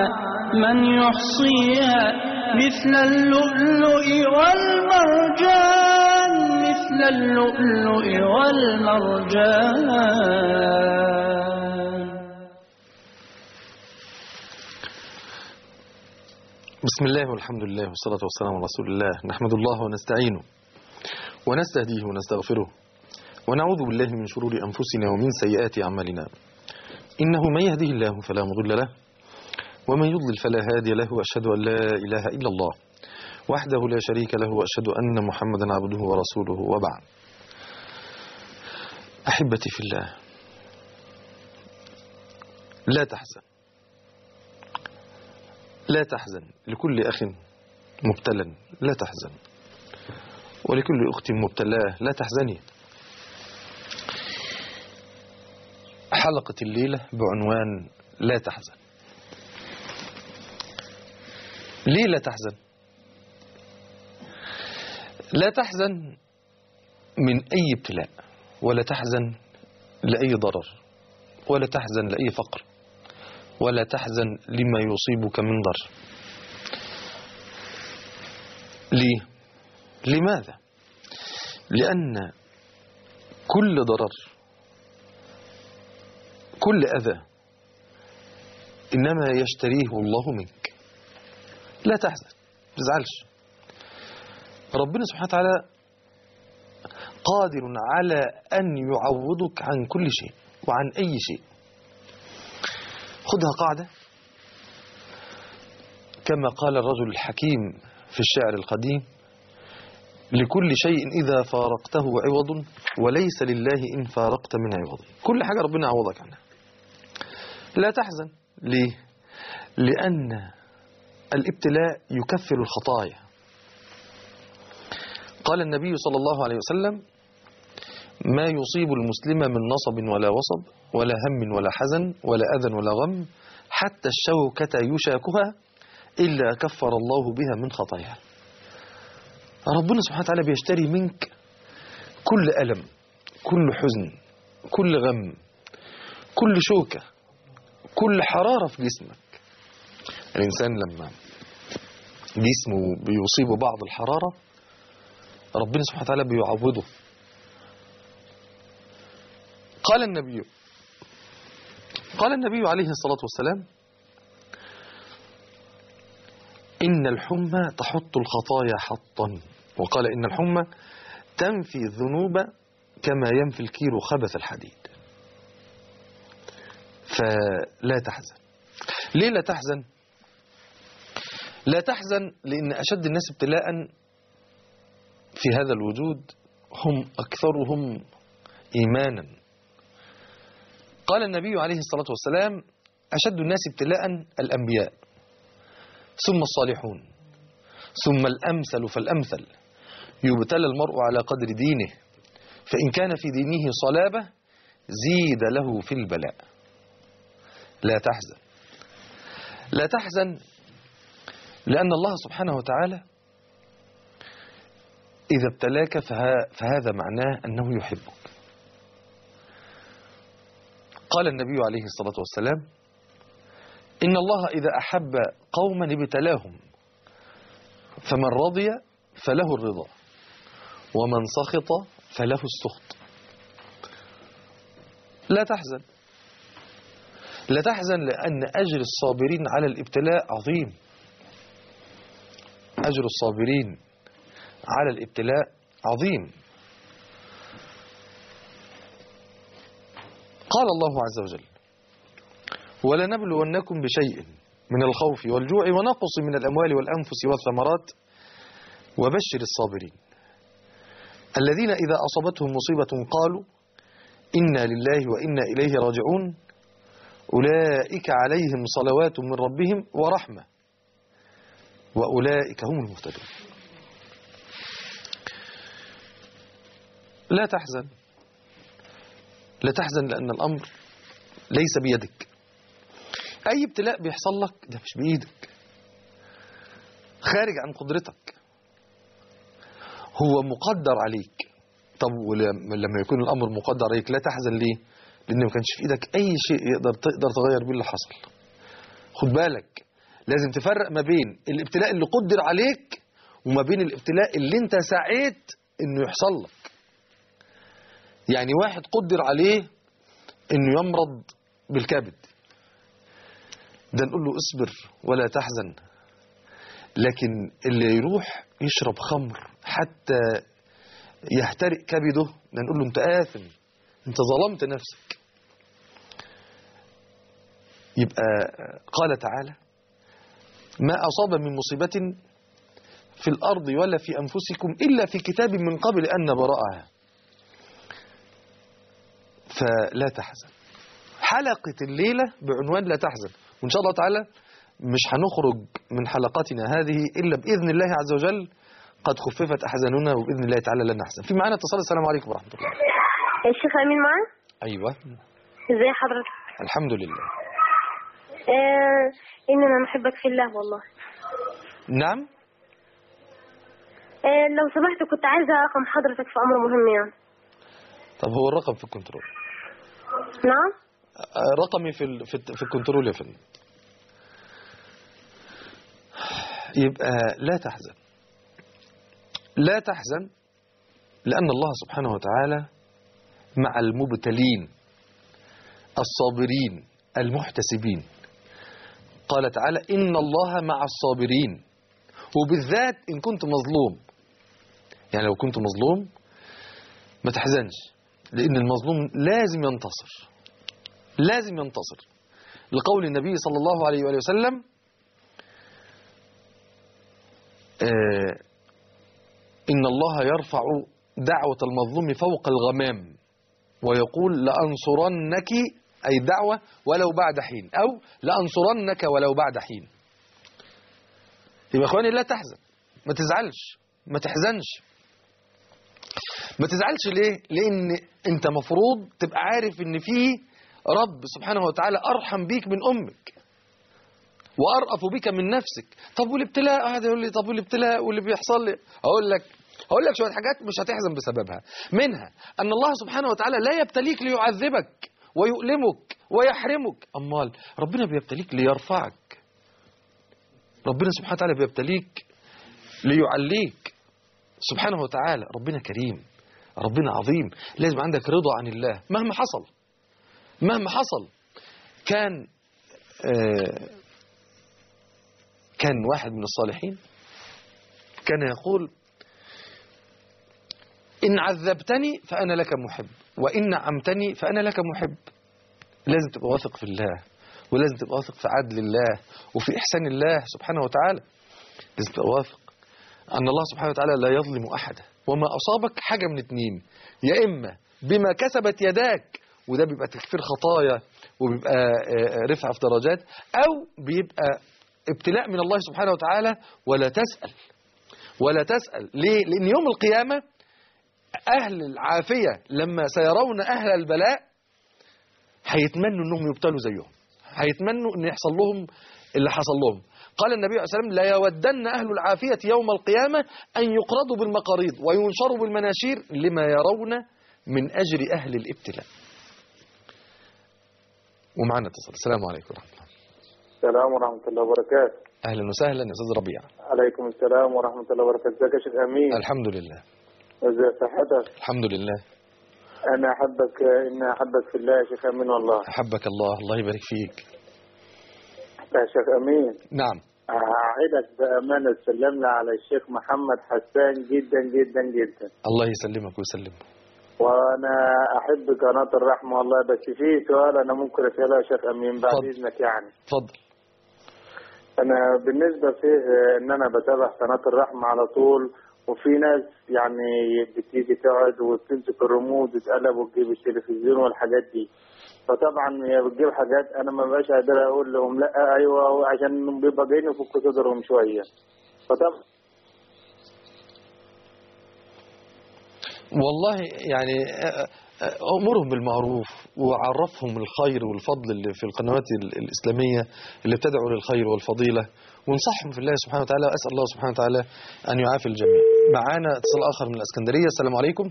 من يحصيها مثل اللؤلؤ والمرجان مثل اللؤلؤ والمرجان بسم الله والحمد لله والصلاة والسلام على رسول الله نحمد الله ونستعينه ونستهديه ونستغفره ونعوذ بالله من شرور أنفسنا ومن سيئات أعمالنا إنه من يهده الله فلا مضل له ومن يضلل فلا هادي له وأشهد أن لا إله إلا الله وحده لا شريك له وأشهد أن محمدا عبده ورسوله وبعد أحبتي في الله لا تحزن لا تحزن لكل أخ مبتلى لا تحزن ولكل أخت مبتلاه لا تحزني حلقة الليلة بعنوان لا تحزن ليه لا تحزن لا تحزن من أي ابتلاء ولا تحزن لأي ضرر ولا تحزن لأي فقر ولا تحزن لما يصيبك من ضر ليه لماذا لأن كل ضرر كل أذى إنما يشتريه الله منك لا تحزن ما تزعلش ربنا سبحانه وتعالى قادر على أن يعوضك عن كل شيء وعن أي شيء خذها قاعدة كما قال الرجل الحكيم في الشعر القديم لكل شيء إذا فارقته عوض وليس لله إن فارقت من عوض كل حاجة ربنا يعوضك عنها لا تحزن ليه لأن الابتلاء يكفر الخطايا قال النبي صلى الله عليه وسلم ما يصيب المسلم من نصب ولا وصب ولا هم ولا حزن ولا أذى ولا غم حتى الشوكة يشاكها إلا كفر الله بها من خطاياها ربنا سبحانه وتعالى بيشتري منك كل ألم كل حزن كل غم كل شوكة كل حرارة في جسمك الإنسان لما جسمه بيصيبه بعض الحرارة ربنا سبحانه وتعالى بيعوضه قال النبي قال النبي عليه الصلاة والسلام إن الحمى تحط الخطايا حطا وقال إن الحمى تنفي الذنوب كما ينفي الكير خبث الحديد فلا تحزن ليه لا تحزن لا تحزن لأن أشد الناس ابتلاء في هذا الوجود هم أكثرهم إيمانا قال النبي عليه الصلاة والسلام أشد الناس ابتلاء الأنبياء ثم الصالحون ثم الأمثل فالأمثل يبتلى المرء على قدر دينه فإن كان في دينه صلابة زيد له في البلاء لا تحزن لا تحزن لأن الله سبحانه وتعالى إذا ابتلاك فهذا معناه أنه يحبك قال النبي عليه الصلاة والسلام إن الله إذا أحب قوما ابتلاهم فمن رضي فله الرضا ومن سخط فله السخط لا تحزن لا تحزن لأن أجر الصابرين على الابتلاء عظيم أجر الصابرين على الابتلاء عظيم قال الله عز وجل ولنبلونكم بشيء من الخوف والجوع ونقص من الأموال والأنفس والثمرات وبشر الصابرين الذين إذا أصابتهم مصيبة قالوا إنا لله وإنا إليه راجعون أولئك عليهم صلوات من ربهم ورحمة وأولئك هم المهتدون لا تحزن لا تحزن لأن الأمر ليس بيدك أي ابتلاء بيحصل لك ده مش بإيدك خارج عن قدرتك هو مقدر عليك طب ولما يكون الأمر مقدر عليك لا تحزن ليه لأن ما كانش في إيدك أي شيء يقدر تقدر تغير بيه اللي حصل خد بالك لازم تفرق ما بين الابتلاء اللي قدر عليك وما بين الابتلاء اللي انت سعيت انه يحصل لك يعني واحد قدر عليه انه يمرض بالكبد ده نقول له اصبر ولا تحزن لكن اللي يروح يشرب خمر حتى يحترق كبده ده نقول له انت آثم انت ظلمت نفسك يبقى قال تعالى ما أصاب من مصيبة في الأرض ولا في أنفسكم إلا في كتاب من قبل أن نبرأها فلا تحزن حلقة الليلة بعنوان لا تحزن وإن شاء الله تعالى مش هنخرج من حلقاتنا هذه إلا بإذن الله عز وجل قد خففت أحزاننا وبإذن الله تعالى لن نحزن في معنا اتصال السلام عليكم ورحمة الله الشيخ أمين معي أيوة ازي حضرتك الحمد لله آه إن أنا محبك في الله والله نعم آه لو سمحت كنت عايزة رقم حضرتك في أمر مهم يعني طب هو الرقم في الكنترول نعم آه، رقمي في ال- في الت- في الكنترول يا فندم يبقى لا تحزن لا تحزن لأن الله سبحانه وتعالى مع المبتلين الصابرين المحتسبين قال تعالى إن الله مع الصابرين وبالذات إن كنت مظلوم يعني لو كنت مظلوم ما تحزنش لأن المظلوم لازم ينتصر لازم ينتصر لقول النبي صلى الله عليه وآله وسلم آه، إن الله يرفع دعوة المظلوم فوق الغمام ويقول لأنصرنك أي دعوة ولو بعد حين أو لأنصرنك ولو بعد حين يبقى إخواني لا تحزن ما تزعلش ما تحزنش ما تزعلش ليه لأن أنت مفروض تبقى عارف إن في رب سبحانه وتعالى أرحم بيك من أمك وأرأف بك من نفسك طب والابتلاء هذا يقول لي طب والابتلاء واللي بيحصل لي أقول لك أقول لك شوية حاجات مش هتحزن بسببها منها أن الله سبحانه وتعالى لا يبتليك ليعذبك ويؤلمك ويحرمك أمال ربنا بيبتليك ليرفعك ربنا سبحانه وتعالى بيبتليك ليعليك سبحانه وتعالى ربنا كريم ربنا عظيم لازم عندك رضا عن الله مهما حصل مهما حصل كان آه، كان واحد من الصالحين كان يقول إن عذبتني فأنا لك محب وإن نعمتني فأنا لك محب لازم تبقى واثق في الله ولازم تبقى واثق في عدل الله وفي إحسان الله سبحانه وتعالى لازم تبقى واثق أن الله سبحانه وتعالى لا يظلم أحدا وما أصابك حاجة من اتنين يا إما بما كسبت يداك وده بيبقى تكفير خطايا وبيبقى آه، آه، رفعة في درجات أو بيبقى ابتلاء من الله سبحانه وتعالى ولا تسأل ولا تسأل ليه؟ لأن يوم القيامة أهل العافية لما سيرون أهل البلاء هيتمنوا أنهم يبتلوا زيهم هيتمنوا أن يحصل لهم اللي حصل لهم قال النبي عليه الصلاة والسلام لا يودن أهل العافية يوم القيامة أن يقرضوا بالمقاريض وينشروا بالمناشير لما يرون من أجر أهل الابتلاء ومعنا اتصال السلام عليكم ورحمة الله السلام ورحمة الله وبركاته أهلا وسهلا يا أستاذ ربيع عليكم السلام ورحمة الله وبركاته ازيك يا شيخ أمين الحمد لله ازي صحتك الحمد لله أنا أحبك إن أحبك في الله يا شيخ أمين والله أحبك الله الله يبارك فيك يا شيخ أمين نعم أعدك بأمانة تسلم لي على الشيخ محمد حسان جدا جدا جدا الله يسلمك ويسلمك وأنا أحب قناة الرحمة والله بس في سؤال أنا ممكن أسأله يا شيخ أمين بعد اتفضل. إذنك يعني اتفضل أنا بالنسبة فيه إن أنا بتابع قناة الرحمة على طول وفي ناس يعني بتيجي تقعد وتمسك الريموت وتقلب وتجيب التلفزيون والحاجات دي فطبعا هي بتجيب حاجات انا ما بقاش قادر اقول لهم لا ايوه عشان بيبقى جايين يفكوا صدرهم شويه فطبعا والله يعني آه، آه، أمرهم بالمعروف وعرفهم الخير والفضل اللي في القنوات ال- الإسلامية اللي بتدعو للخير والفضيلة وانصحهم في الله سبحانه وتعالى وأسأل الله سبحانه وتعالى أن يعافي الجميع معانا اتصال آخر من الإسكندرية السلام عليكم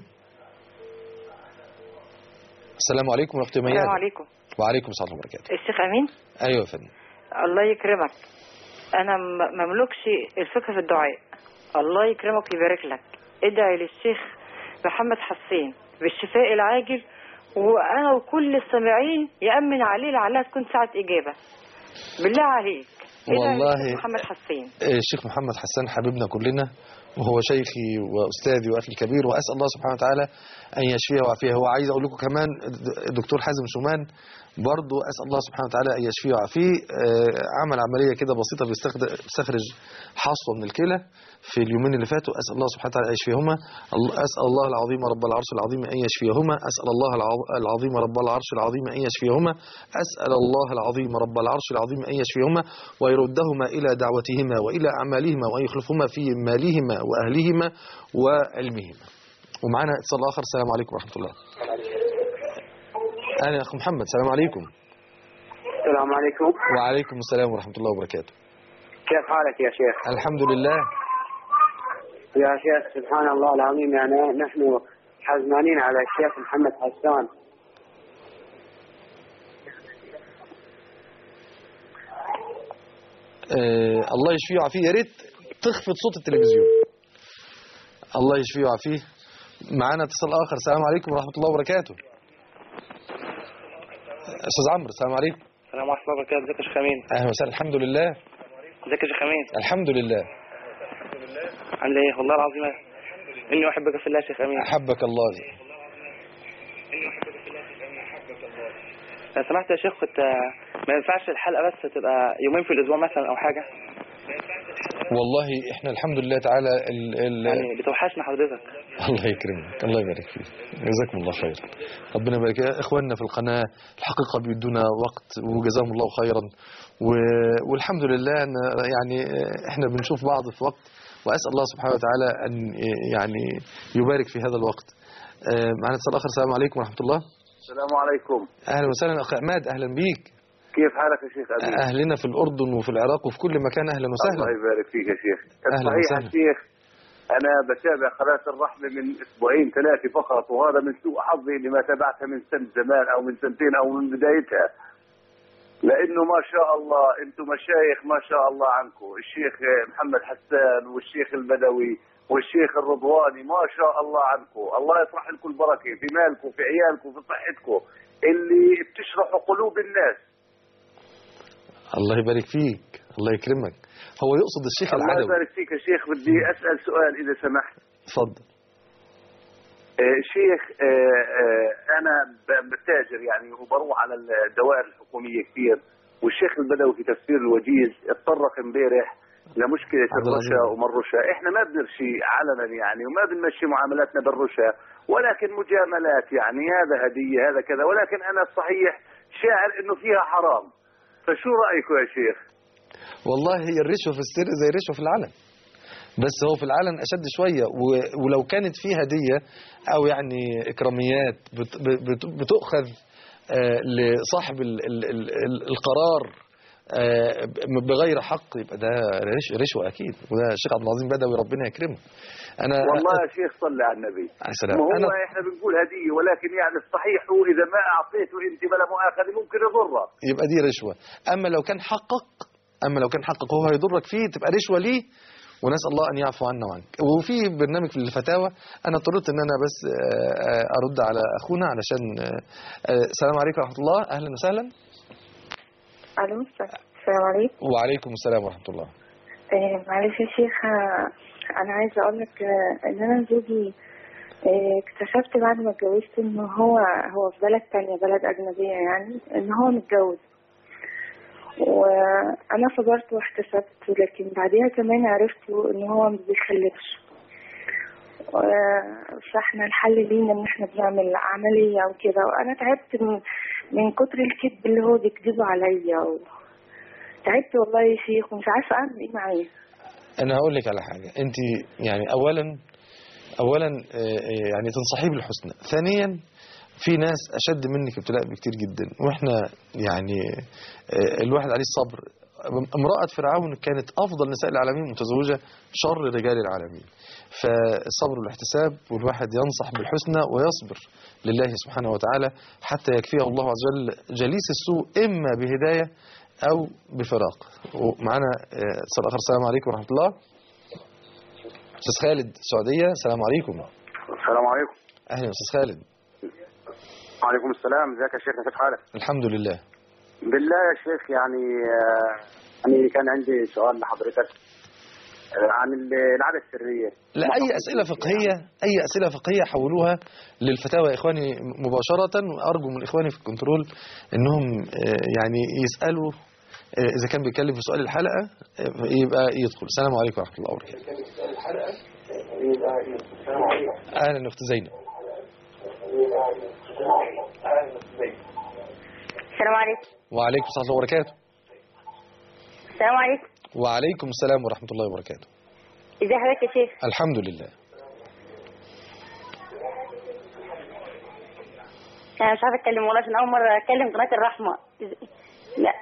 السلام عليكم ورحمة الله السلام وبركاته عليكم وعليكم السلام ورحمة الله وبركاته الشيخ امين أيوة يا فندم الله يكرمك انا م- مملكش الفكره في الدعاء الله يكرمك ويبارك لك ادعي للشيخ محمد حسين بالشفاء العاجل وانا وكل السامعين يامن عليه لعلها تكون ساعه اجابه بالله عليك ادعي والله للشيخ محمد حسين آه، الشيخ محمد حسان حبيبنا كلنا وهو شيخي واستاذي واخي الكبير واسال الله سبحانه وتعالى ان يشفيه ويعافيه هو عايز اقول لكم كمان الدكتور حازم شومان برضه اسال الله سبحانه وتعالى ان يشفيه ويعافيه آه، عمل عمليه كده بسيطه بيستخد- بيستخرج حصوه من الكلى في اليومين اللي فاتوا اسال الله سبحانه وتعالى ان يشفيهما الله- اسال الله العظيم رب العرش العظيم ان يشفيهما اسال الله الع- العظيم رب العرش العظيم ان يشفيهما اسال الله العظيم رب العرش العظيم ان يشفيهما ويردهما الى دعوتهما والى اعمالهما وان يخلفهما في مالهما واهلهما وعلمهما ومعانا اتصال اخر السلام عليكم ورحمه الله انا يا اخ محمد السلام عليكم السلام عليكم وعليكم السلام ورحمه الله وبركاته كيف حالك يا شيخ الحمد لله يا شيخ سبحان الله العظيم يعني نحن حزنانين على الشيخ محمد حسان آه الله يشفيه ويعافيه يا ريت تخفض صوت التلفزيون الله يشفيه ويعافيه معانا اتصال اخر السلام عليكم ورحمه الله وبركاته استاذ عمرو السلام عليكم السلام ورحمة الله وبركاته ازيك يا شيخ امين اهلا وسهلا الحمد لله ازيك يا شيخ امين الحمد لله عامل ايه والله العظيم اني احبك في الله يا شيخ امين احبك الله لو سمحت يا شيخ كنت ما ينفعش الحلقة بس تبقى يومين في الاسبوع مثلا او حاجة والله احنا الحمد لله تعالى ال ال يعني بتوحشنا حضرتك الله يكرمك الله يبارك فيك جزاكم الله خير ربنا يبارك يا اخواننا في القناه الحقيقه بيدونا وقت وجزاهم الله خيرا و- والحمد لله ان يعني احنا بنشوف بعض في وقت واسال الله سبحانه وتعالى ان يعني يبارك في هذا الوقت آه، معنا اتصال اخر السلام عليكم ورحمه الله السلام عليكم اهلا وسهلا اخ عماد اهلا بيك كيف حالك يا شيخ أبي؟ اهلنا في الاردن وفي العراق وفي كل مكان اهلا الله وسهلا يبارك فيك يا شيخ أهلا صحيح وسهلا. يا شيخ أنا بتابع قناة الرحمة من أسبوعين ثلاثة فقط وهذا من سوء حظي إني ما تابعتها من سنة زمان أو من سنتين أو من بدايتها لأنه ما شاء الله أنتم مشايخ ما شاء الله عنكم الشيخ محمد حسان والشيخ البدوي والشيخ الرضواني ما شاء الله عنكم الله يطرح لكم البركة في مالكم في عيالكم في صحتكم اللي بتشرحوا قلوب الناس الله يبارك فيك الله يكرمك هو يقصد الشيخ الله العدوي يبارك فيك يا شيخ بدي أسأل سؤال إذا سمحت اتفضل آه، شيخ آه، آه، انا ب- بتاجر يعني وبروح على الدوائر الحكوميه كثير والشيخ البدوي في تفسير الوجيز اتطرق امبارح لمشكله عبد العزيز. الرشا وما الرشا احنا ما بنرشي علنا يعني وما بنمشي معاملاتنا بالرشا ولكن مجاملات يعني هذا هديه هذا كذا ولكن انا الصحيح شاعر انه فيها حرام فشو رايكم يا شيخ والله هي الرشوة في السر زي الرشوة في العلن بس هو في العلن أشد شوية و- ولو كانت فيه هدية أو يعني إكراميات بت- بت- بتؤخذ آه، لصاحب ال- ال- ال- ال- القرار آه، ب- بغير حق يبقى ده رش- رشوة أكيد وده الشيخ عبد العظيم بدوي ربنا يكرمه أنا والله يا شيخ صلي على النبي عليه السلام. ما هو أنا احنا بنقول هديه ولكن يعني الصحيح هو اذا ما اعطيته انت بلا مؤاخذه ممكن يضرك يبقى دي رشوة أما لو كان حقق أما لو كان حقق هو هيضرك فيه تبقى رشوة ليه ونسأل الله أن يعفو عنا وعنك وفي برنامج في الفتاوى أنا اضطريت أن أنا بس آه، آه، أرد على أخونا علشان آه، آه، السلام عليكم ورحمة الله أهلا وسهلا الو السلام عليكم وعليكم السلام ورحمة الله آه، معلش يا شيخ آه، انا عايزه اقول لك آه، ان انا زوجي آه، اكتشفت بعد ما اتجوزت ان هو هو في بلد تانية بلد اجنبيه يعني ان هو متجوز وانا صبرت واحتسبت لكن بعديها كمان عرفت ان هو ما بيخلفش و- فاحنا الحل لينا ان احنا بنعمل عمليه او كده وانا تعبت من من كتر الكذب اللي هو بيكذبه عليا و... تعبت والله يا شيخ ومش عارفه اعمل ايه معاه أنا هقول لك على حاجة أنت يعني أولا أولا آه، آه، يعني تنصحيه بالحسنى ثانيا في ناس أشد منك ابتلاء بكتير جدا وإحنا يعني آه، الواحد عليه الصبر امرأة فرعون كانت أفضل نساء العالمين متزوجة شر رجال العالمين فالصبر والاحتساب والواحد ينصح بالحسنى ويصبر لله سبحانه وتعالى حتى يكفيه الله عز وجل جليس السوء إما بهداية أو بفراق ومعنا آه، اتصال آخر السلام عليكم ورحمة الله أستاذ خالد السعودية السلام عليكم السلام عليكم أهلا يا أستاذ خالد وعليكم السلام ازيك يا شيخ كيف حالك الحمد لله بالله يا شيخ يعني آه، يعني كان عندي سؤال لحضرتك آه، عن ال- العادة السرية لا أي أسئلة فقهية أي أسئلة فقهية حولوها للفتاوى يا إخواني مباشرة وأرجو من إخواني في الكنترول إنهم آه، يعني يسألوا آه، إذا كان بيتكلم في سؤال الحلقة آه، يبقى يدخل السلام عليكم ورحمة الله وبركاته أهلا أخت زينب السلام عليكم وعليكم السلام ورحمة الله وبركاته السلام عليكم وعليكم السلام ورحمة الله وبركاته ازي حضرتك يا شيخ الحمد لله انا مش عارفه اتكلم والله عشان اول مره اتكلم قناه الرحمه إز- لا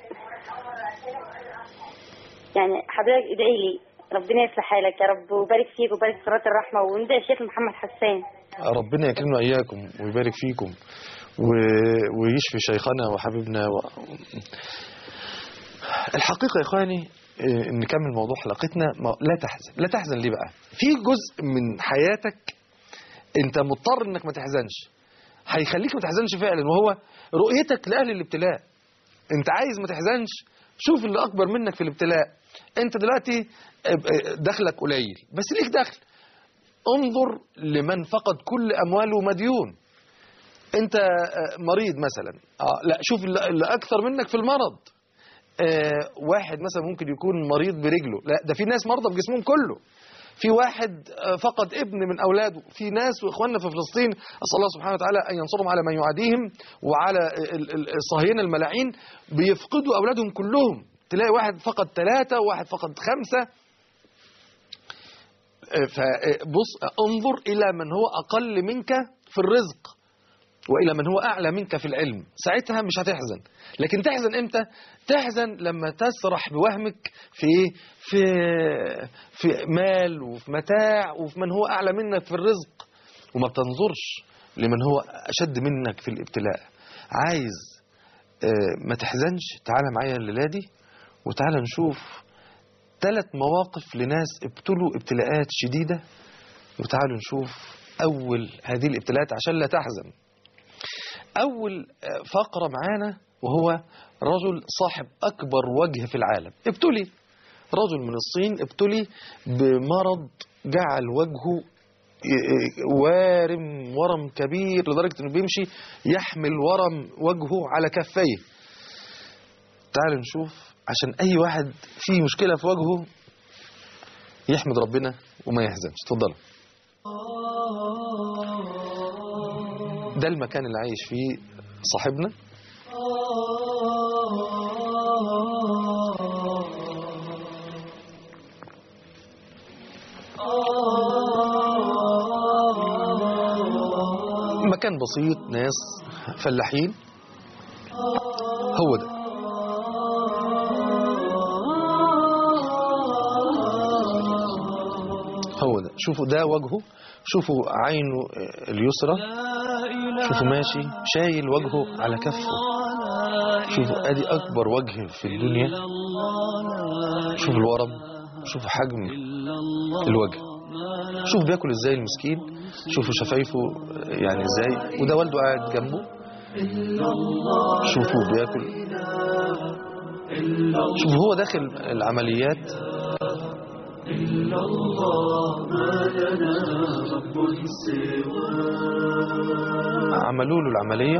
يعني حضرتك ادعي لي ربنا يصلح حالك يا رب ويبارك فيك ويبارك في قناه الرحمه وندعي الشيخ محمد حسان ربنا يكرمنا إياكم ويبارك فيكم و... ويشفي شيخنا وحبيبنا و... الحقيقة يا إخواني إيه، نكمل موضوع حلقتنا ما... لا تحزن لا تحزن ليه بقى في جزء من حياتك انت مضطر انك ما تحزنش هيخليك ما تحزنش فعلا وهو رؤيتك لأهل الابتلاء انت عايز ما تحزنش شوف اللي اكبر منك في الابتلاء انت دلوقتي دخلك قليل بس ليك دخل انظر لمن فقد كل امواله مديون انت آه، مريض مثلا اه لا شوف اللي اللي اكثر منك في المرض آه، واحد مثلا ممكن يكون مريض برجله لا ده في ناس مرضى بجسمهم كله في واحد آه، فقد ابن من اولاده في ناس واخواننا في فلسطين اسال الله سبحانه وتعالى ان ينصرهم على من يعاديهم وعلى ال- ال- الصهاينه الملاعين بيفقدوا اولادهم كلهم تلاقي واحد فقد ثلاثه وواحد فقد خمسه فبص انظر إلى من هو أقل منك في الرزق وإلى من هو أعلى منك في العلم ساعتها مش هتحزن لكن تحزن إمتى تحزن لما تسرح بوهمك في إيه؟ في في مال وفي متاع وفي من هو أعلى منك في الرزق وما بتنظرش لمن هو أشد منك في الابتلاء عايز آه، ما تحزنش تعالى معايا الليلة دي وتعالى نشوف ثلاث مواقف لناس ابتلوا ابتلاءات شديدة وتعالوا نشوف أول هذه الابتلاءات عشان لا تحزن أول آه، فقرة معانا وهو رجل صاحب أكبر وجه في العالم ابتلي رجل من الصين ابتلي بمرض جعل وجهه ي- ي- وارم ورم كبير لدرجة انه بيمشي يحمل ورم وجهه على كفيه تعالوا نشوف عشان اي واحد فيه مشكلة في وجهه يحمد ربنا وما يحزنش اتفضلوا ده المكان اللي عايش فيه صاحبنا مكان بسيط ناس فلاحين هو ده هو ده شوفوا ده وجهه شوفوا عينه آه، اليسرى شوفوا ماشي شايل وجهه على كفه شوفوا ادي اكبر وجه في الدنيا شوفوا الورم شوفوا حجم الوجه شوف بياكل ازاي المسكين شوفوا شفايفه يعني ازاي وده والده قاعد جنبه شوفوا بياكل شوفوا هو داخل العمليات عملوا له العملية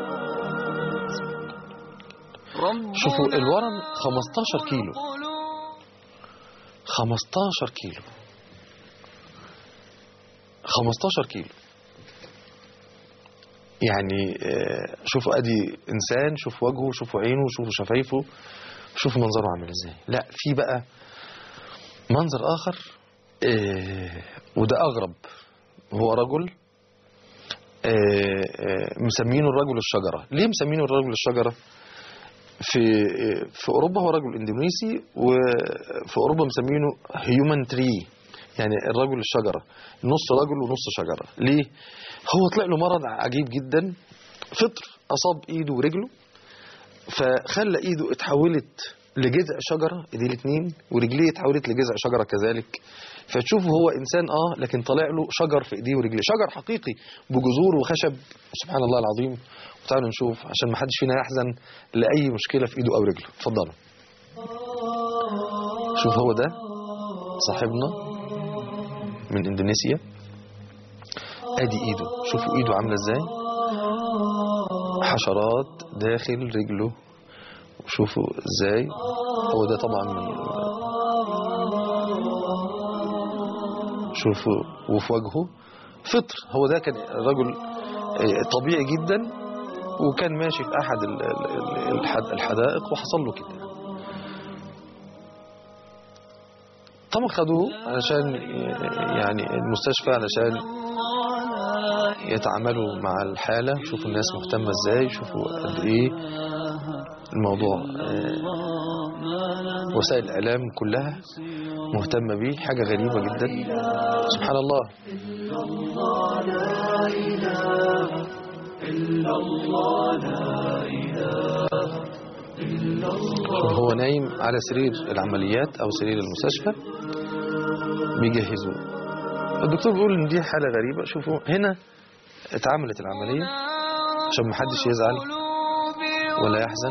شوفوا الورم 15 كيلو 15 كيلو 15 كيلو يعني آه، شوفوا ادي انسان شوفوا وجهه شوفوا عينه شوفوا شفايفه شوفوا منظره عامل ازاي لا في بقى منظر اخر آه، وده اغرب هو رجل آه، آه، مسمينه الرجل الشجرة ليه مسمينه الرجل الشجرة في آه، في أوروبا هو رجل إندونيسي وفي أوروبا مسمينه هيومن تري يعني الرجل الشجرة نص رجل ونص شجرة ليه هو طلع له مرض عجيب جدا فطر أصاب إيده ورجله فخلى ايده اتحولت لجذع شجرة ايديه الاثنين ورجليه اتحولت لجذع شجرة كذلك فتشوفوا هو انسان اه لكن طالع له شجر في ايديه ورجليه شجر حقيقي بجذور وخشب سبحان الله العظيم وتعالوا نشوف عشان ما حدش فينا يحزن لاي مشكلة في ايده او رجله اتفضلوا شوف هو ده صاحبنا من اندونيسيا ادي ايده شوفوا ايده عامله ازاي حشرات داخل رجله وشوفوا ازاي هو ده طبعا من شوفوا وفي وجهه فطر هو ده كان رجل آه، طبيعي جدا وكان ماشي في احد ال- ال- ال- الحد- الحدائق وحصل له كده طبعا خدوه علشان يعني المستشفى علشان يتعاملوا مع الحالة شوفوا الناس مهتمة ازاي شوفوا قد ايه الموضوع آه، وسائل الإعلام كلها مهتمة بيه حاجة غريبة جدا سبحان الله هو نايم على سرير العمليات أو سرير المستشفى بيجهزوه الدكتور بيقول ان دي حالة غريبة شوفوا هنا اتعملت العملية عشان محدش يزعل ولا يحزن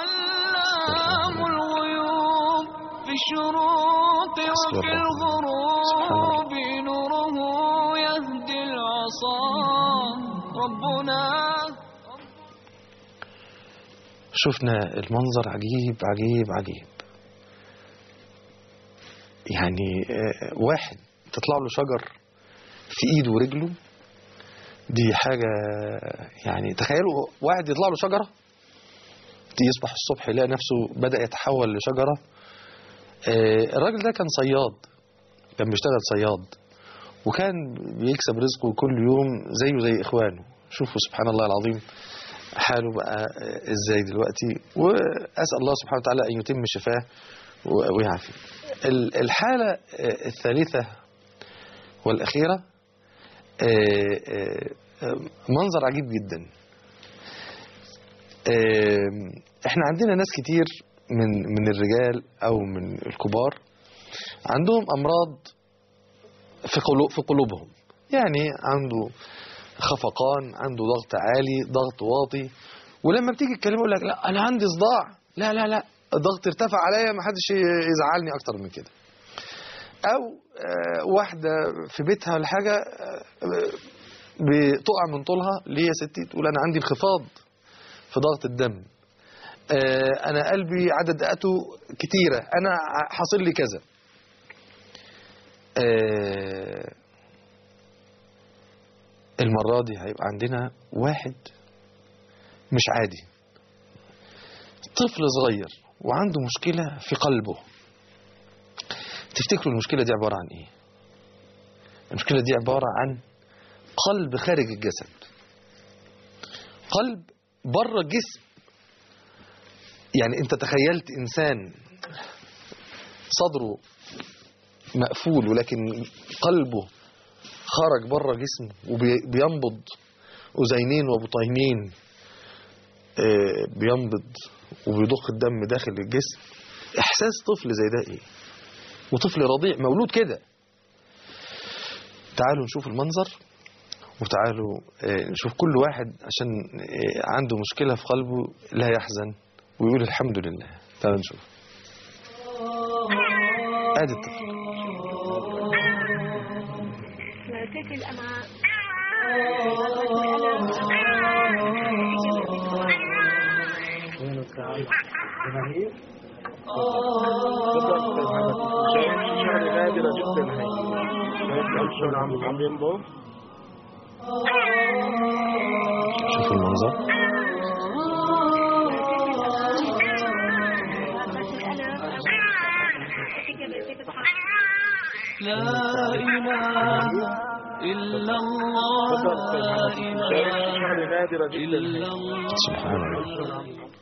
الغيوب في الشروق حسبي وفي الله. سبحان الله. الغروب نوره يهدي العصا ربنا شفنا المنظر عجيب عجيب عجيب يعني آه، واحد تطلع له شجر في ايده ورجله دي حاجة يعني تخيلوا واحد يطلع له شجرة يصبح الصبح يلاقي نفسه بدأ يتحول لشجرة آه، الراجل ده كان صياد كان بيشتغل صياد وكان بيكسب رزقه كل يوم زيه زي إخوانه شوفوا سبحان الله العظيم حاله بقى ازاي دلوقتي واسال الله سبحانه وتعالى ان يتم شفاه و- ويعافيه. ال- الحاله الثالثه والاخيره آه، آه، منظر عجيب جدا. آه، احنا عندنا ناس كتير من من الرجال او من الكبار عندهم امراض في قلوب في قلوبهم يعني عنده خفقان عنده ضغط عالي ضغط واطي ولما بتيجي تكلمه يقول لك لا انا عندي صداع لا لا لا الضغط ارتفع عليا ما حدش يزعلني اكتر من كده او آه، واحده في بيتها ولا حاجه آه، بتقع من طولها ليه يا ستي تقول انا عندي انخفاض في ضغط الدم آه، انا قلبي عدد دقاته كتيره انا ع- حاصل لي كذا آه، المرة دي هيبقى عندنا واحد مش عادي طفل صغير وعنده مشكلة في قلبه تفتكروا المشكلة دي عبارة عن ايه المشكلة دي عبارة عن قلب خارج الجسد قلب بره الجسم يعني انت تخيلت انسان صدره مقفول ولكن قلبه خرج بره جسمه وبينبض أذينين وبطينين آه، بينبض وبيضخ الدم داخل الجسم إحساس طفل زي ده إيه وطفل رضيع مولود كده تعالوا نشوف المنظر وتعالوا آه، نشوف كل واحد عشان آه، عنده مشكلة في قلبه لا يحزن ويقول الحمد لله تعالوا نشوف ادي الطفل شوفوا المنظر لا إله إلا الله لا إله إلا الله سبحان الله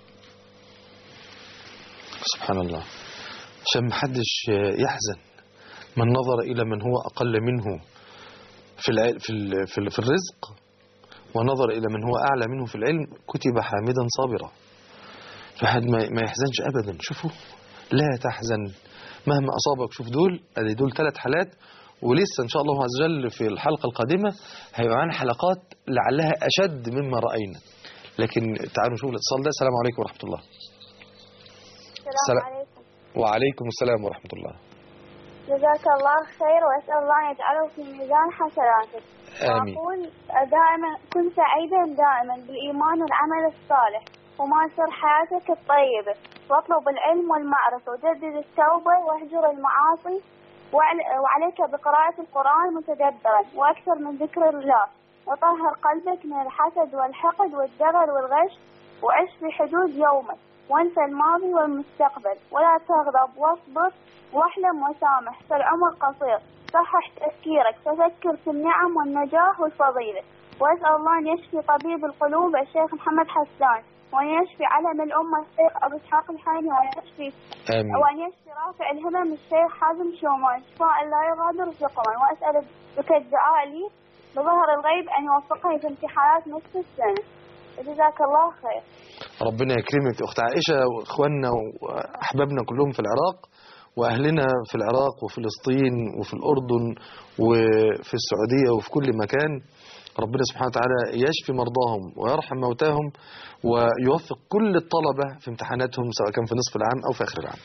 سبحان الله عشان محدش يحزن من نظر إلى من هو أقل منه في الع- في ال- في ال- في الرزق ونظر إلى من هو أعلى منه في العلم كتب حامدا صابرا الواحد ما ما يحزنش ابدا شوفوا لا تحزن مهما اصابك شوف دول ادي دول ثلاث حالات ولسه ان شاء الله عز وجل في الحلقه القادمه هيبقى معانا حلقات لعلها اشد مما راينا لكن تعالوا نشوف الاتصال ده السلام عليكم ورحمه الله السلام عليكم وعليكم السلام ورحمه الله جزاك الله خير وأسأل الله أن يجعله في ميزان حسناتك آمين. وأقول دائما كن سعيدا دائما بالإيمان والعمل الصالح ومارسر حياتك الطيبة واطلب العلم والمعرفة وجدد التوبة واهجر المعاصي وعل- وعليك بقراءة القرآن متدبرا وأكثر من ذكر الله وطهر قلبك من الحسد والحقد والدغل والغش وعش في حدود يومك وانسى الماضي والمستقبل ولا تغضب واصبر واحلم وسامح فالعمر قصير صحح تفكيرك ففكر في النعم والنجاح والفضيلة وأسأل الله أن يشفي طبيب القلوب الشيخ محمد حسان وأن يشفي علم الأمة الشيخ أبو إسحاق الحاني وأن يشفي آمين. وأن يشفي رافع الهمم الشيخ حازم شومان شفاء لا يغادر سقما وأسأل بك الدعاء لي بظهر الغيب أن يوفقني في امتحانات نصف السنة جزاك الله خير ربنا يكرمك اخت عائشه واخواننا واحبابنا كلهم في العراق واهلنا في العراق وفلسطين وفي الاردن وفي السعوديه وفي كل مكان ربنا سبحانه وتعالى يشفي مرضاهم ويرحم موتاهم ويوفق كل الطلبه في امتحاناتهم سواء كان في نصف العام او في اخر العام.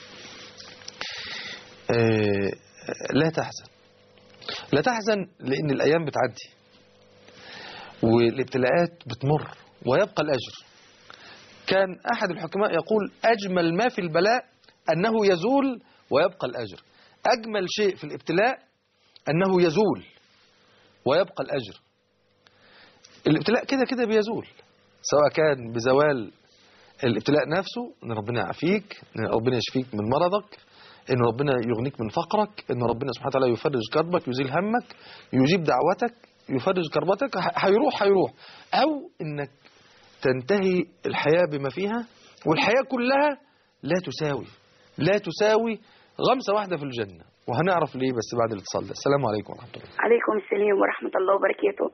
آه، لا تحزن. لا تحزن لان الايام بتعدي. والابتلاءات بتمر ويبقى الاجر. كان أحد الحكماء يقول أجمل ما في البلاء أنه يزول ويبقى الأجر أجمل شيء في الابتلاء أنه يزول ويبقى الأجر الابتلاء كده كده بيزول سواء كان بزوال الابتلاء نفسه ان ربنا يعافيك ان ربنا يشفيك من مرضك ان ربنا يغنيك من فقرك ان ربنا سبحانه وتعالى يفرج كربك يزيل همك يجيب دعوتك يفرج كربتك ه- هيروح هيروح او انك تنتهي الحياة بما فيها والحياة كلها لا تساوي لا تساوي غمسة واحدة في الجنة وهنعرف ليه بس بعد الاتصال ده السلام عليكم ورحمة الله عليكم السلام ورحمة الله وبركاته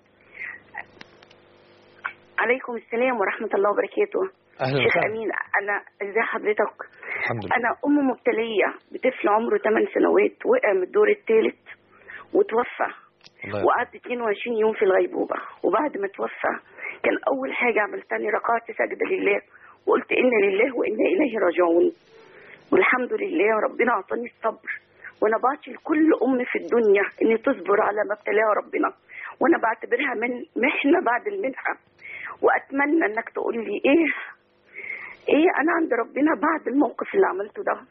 عليكم السلام ورحمة الله وبركاته أهلا شيخ وسهلا. أمين أنا إزاي حضرتك الحمد لله أنا أم مبتلية بطفل عمره 8 سنوات وقع من الدور الثالث وتوفى الله يرحمه. وقعدت 22 يوم في الغيبوبة وبعد ما توفى كان أول حاجة عملتني ركعت سجدة لله وقلت إنا لله وإنا إليه راجعون والحمد لله ربنا أعطاني الصبر وأنا بعطي لكل أم في الدنيا إن تصبر على ما ابتلاها ربنا وأنا بعتبرها من محنة بعد المنحة وأتمنى إنك تقول لي إيه إيه أنا عند ربنا بعد الموقف اللي عملته ده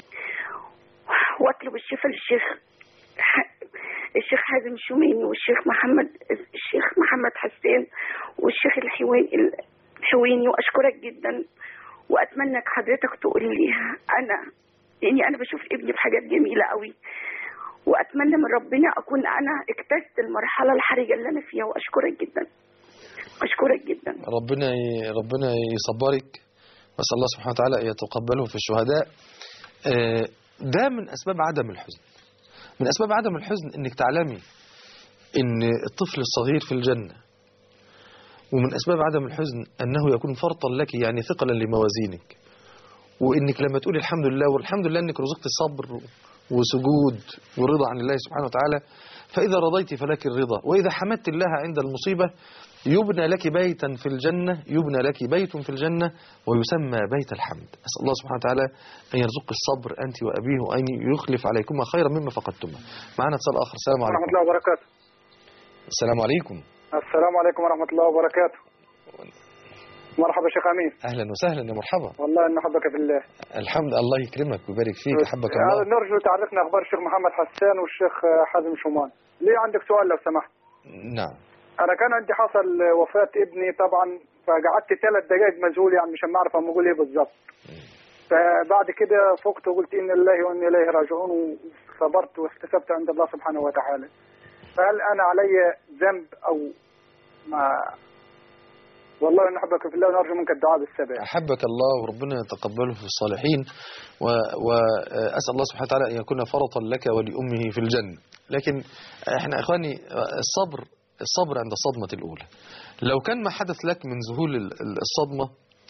واطلب الشفاء للشيخ الشيخ حازم شوميني والشيخ محمد الشيخ محمد حسين والشيخ الحويني الحويني واشكرك جدا واتمنى إنك حضرتك تقول لي انا يعني انا بشوف ابني بحاجات جميله قوي واتمنى من ربنا اكون انا اجتزت المرحله الحرجه اللي انا فيها واشكرك جدا اشكرك جدا ربنا ي- ربنا يصبرك واسال الله سبحانه وتعالى ان يتقبله في الشهداء آه، ده من اسباب عدم الحزن من اسباب عدم الحزن انك تعلمي ان الطفل الصغير في الجنه ومن اسباب عدم الحزن انه يكون فرطا لك يعني ثقلا لموازينك وانك لما تقولي الحمد لله والحمد لله انك رزقت صبر وسجود ورضا عن الله سبحانه وتعالى فاذا رضيت فلك الرضا واذا حمدت الله عند المصيبه يبنى لك بيتا في الجنة يبنى لك بيت في الجنة ويسمى بيت الحمد أسأل الله سبحانه وتعالى أن يرزق الصبر أنت وأبيه وأن يخلف عليكما خيرا مما فقدتما معنا اتصال آخر السلام ورحمة عليكم الله وبركاته السلام عليكم السلام عليكم ورحمة الله وبركاته مرحبا شيخ أمين أهلا وسهلا يا مرحبا والله إن حبك في الله الحمد الله يكرمك ويبارك فيك أحبك آه، الله نرجو تعرفنا أخبار الشيخ محمد حسان والشيخ آه، حازم شومان ليه عندك سؤال لو سمحت نعم أنا كان عندي حصل آه، وفاة ابني طبعا فقعدت ثلاث دقائق مذهول يعني مش عارف أما أقول إيه بالظبط فبعد كده فقت وقلت إن الله وإنا إليه راجعون وصبرت واحتسبت عند الله سبحانه وتعالى فهل أنا علي ذنب أو ما والله نحبك في الله ونرجو منك الدعاء بالسبع أحبك الله وربنا يتقبله في الصالحين و- وأسأل الله سبحانه وتعالى أن يكون فرطا لك ولأمه في الجنة لكن احنا إخواني الصبر الصبر عند الصدمة الأولى لو كان ما حدث لك من ذهول ال- ال- الصدمة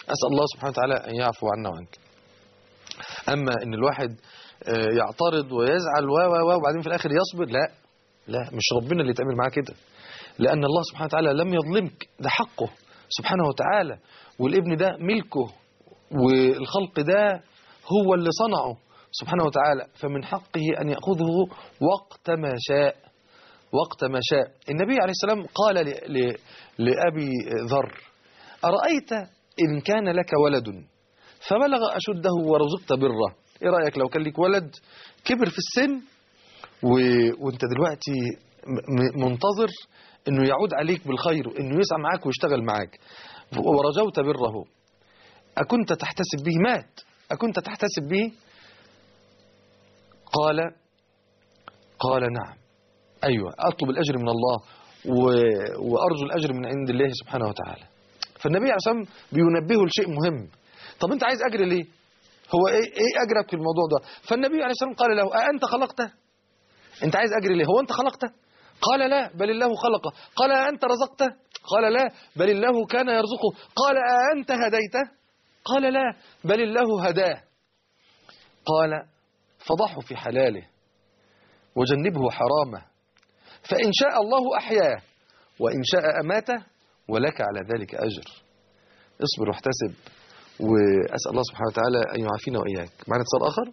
أسأل الله سبحانه وتعالى أن يعفو عنا وعنك أما أن الواحد آه، يعترض ويزعل و و و وبعدين في الآخر يصبر لا لا مش ربنا اللي يتعمل معاه كده لأن الله سبحانه وتعالى لم يظلمك ده حقه سبحانه وتعالى والابن ده ملكه والخلق ده هو اللي صنعه سبحانه وتعالى فمن حقه أن يأخذه وقت ما شاء وقت ما شاء النبي عليه السلام قال ل... ل... لأبي ذر أرأيت إن كان لك ولد فبلغ أشده ورزقت بره إيه رأيك لو كان لك ولد كبر في السن و... وانت دلوقتي م... م- منتظر انه يعود عليك بالخير انه يسعى معاك ويشتغل معاك ورجوت بره أكنت تحتسب به مات أكنت تحتسب به قال قال نعم أيوة أطلب الأجر من الله و... وأرجو الأجر من عند الله سبحانه وتعالى فالنبي عليه الصلاة والسلام بينبهه لشيء مهم طب أنت عايز أجر ليه هو إيه, إيه أجرك في الموضوع ده فالنبي عليه الصلاة والسلام قال له أأنت خلقته أنت عايز أجر ليه هو أنت خلقته قال لا بل الله خلقه قال أأنت رزقته قال لا بل الله كان يرزقه قال أأنت هديته قال لا بل الله هداه قال فضحه في حلاله وجنبه حرامه فإن شاء الله أحياه وإن شاء أماته ولك على ذلك أجر اصبر واحتسب وأسأل الله سبحانه وتعالى أن يعافينا وإياك معنا اتصال آخر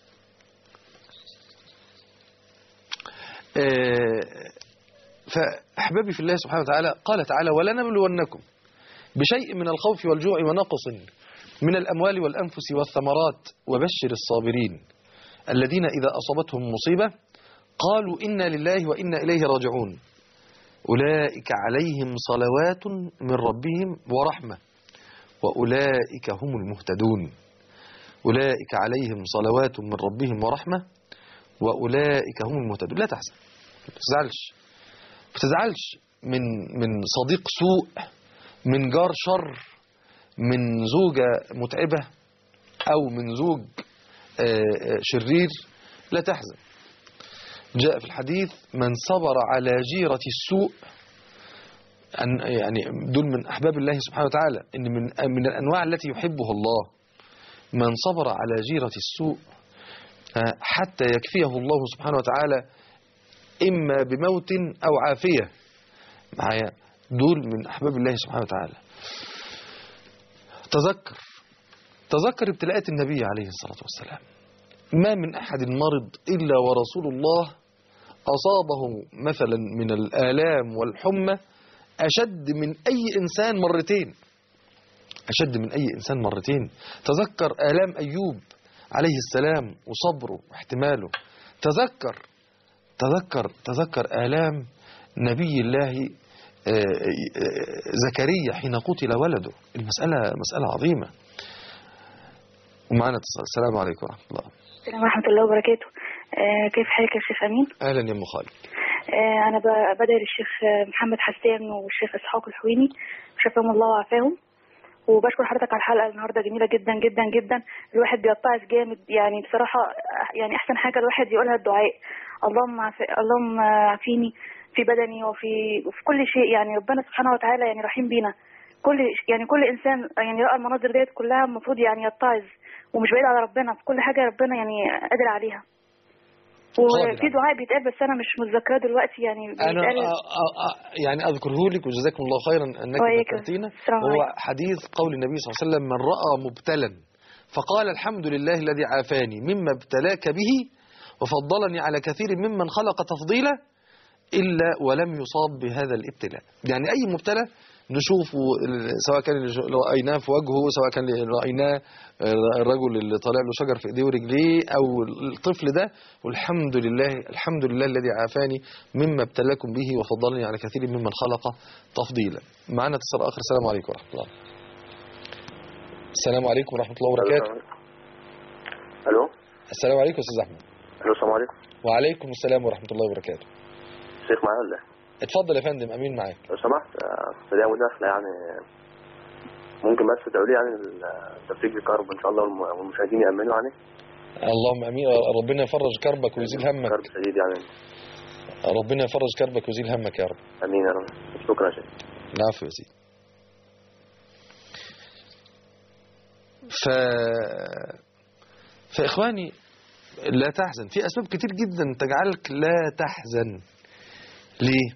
آه، فأحبابي في الله سبحانه وتعالى قال تعالى ولنبلونكم بشيء من الخوف والجوع ونقص من الأموال والأنفس والثمرات وبشر الصابرين الذين إذا أصابتهم مصيبة قالوا إنا لله وإنا إليه راجعون أولئك عليهم صلوات من ربهم ورحمة وأولئك هم المهتدون أولئك عليهم صلوات من ربهم ورحمة وأولئك هم المهتدون لا تحزن ما تزعلش ما تزعلش من من صديق سوء من جار شر من زوجة متعبة أو من زوج آه، آه، شرير لا تحزن جاء في الحديث من صبر على جيرة السوء أن يعني دول من أحباب الله سبحانه وتعالى إن من من الأنواع التي يحبها الله من صبر على جيرة السوء آه، حتى يكفيه الله سبحانه وتعالى إما بموت أو عافية معايا دول من أحباب الله سبحانه وتعالى تذكر تذكر ابتلاءات النبي عليه الصلاة والسلام ما من أحد مرض إلا ورسول الله أصابه مثلا من الآلام والحمى أشد من أي إنسان مرتين أشد من أي إنسان مرتين تذكر آلام أيوب عليه السلام وصبره واحتماله تذكر تذكر تذكر آلام نبي الله آه، آه، زكريا حين قتل ولده المسألة مسألة عظيمة ومعنا اتصال السلام عليكم ورحمة الله السلام ورحمة الله وبركاته آه كيف حالك يا شيخ أمين؟ أهلا يا أم خالد آه أنا ب- بدعي للشيخ آه، محمد حسان والشيخ إسحاق الحويني شفاهم الله وعافاهم وبشكر حضرتك على الحلقة النهاردة جميلة جدا جدا جدا الواحد بيتعظ جامد يعني بصراحة آه، يعني أحسن حاجة الواحد يقولها الدعاء اللهم عافي اللهم عافيني في بدني وفي وفي كل شيء يعني ربنا سبحانه وتعالى يعني رحيم بينا كل يعني كل انسان يعني رأى المناظر ديت كلها المفروض يعني يتعظ ومش بعيد على ربنا في كل حاجة ربنا يعني قادر عليها وفي دعاء بيتقال بس انا مش متذكراه دلوقتي يعني أنا بيتقال أ- أ- أ- يعني أذكره لك وجزاكم الله خيرا أنك وإياك. ذكرتينا السلام وهو عليكم. حديث قول النبي صلى الله عليه وسلم من رأى مبتلا فقال الحمد لله الذي عافاني مما ابتلاك به وفضلني على كثير ممن خلق تفضيلا إلا ولم يصاب بهذا الابتلاء يعني أي مبتلى نشوفه ال- سواء كان اللي رأيناه في وجهه سواء كان اللي رأيناه الرجل اللي طالع له شجر في ايديه ورجليه أو الطفل ده والحمد لله الحمد لله الذي عافاني مما ابتلاكم به وفضلني على كثير ممن خلق تفضيلا معنا اتصال آخر السلام عليكم ورحمة الله السلام عليكم ورحمة الله وبركاته الو السلام عليكم أستاذ أحمد الو السلام عليكم وعليكم السلام ورحمة الله وبركاته الشيخ معايا ولا إيه؟ اتفضل يا فندم أمين معاك لو سمحت آه، في دي مداخله يعني ممكن بس تدعوا لي يعني تفريج الكرب ان شاء الله والم- والمشاهدين يامنوا يعني اللهم امين ربنا يفرج كربك ويزيل همك كرب شديد يعني ربنا يفرج كربك ويزيل همك يا رب امين يا رب شكرا يا شيخ العفو يا سيدي ف فإخواني لا تحزن في أسباب كتير جدا تجعلك لا تحزن ليه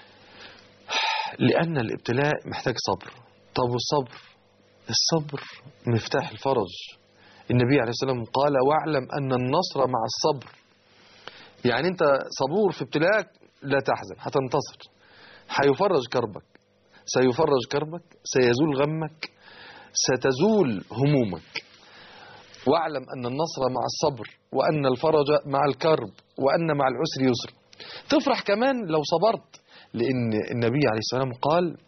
لأن الابتلاء محتاج صبر طب والصبر الصبر مفتاح الفرج النبي عليه السلام قال واعلم أن النصر مع الصبر يعني أنت صبور في ابتلاءك لا تحزن هتنتصر هيفرج كربك سيفرج كربك سيزول غمك ستزول همومك واعلم أن النصر مع الصبر وأن الفرج مع الكرب وأن مع العسر يسر تفرح كمان لو صبرت لأن النبي عليه السلام قال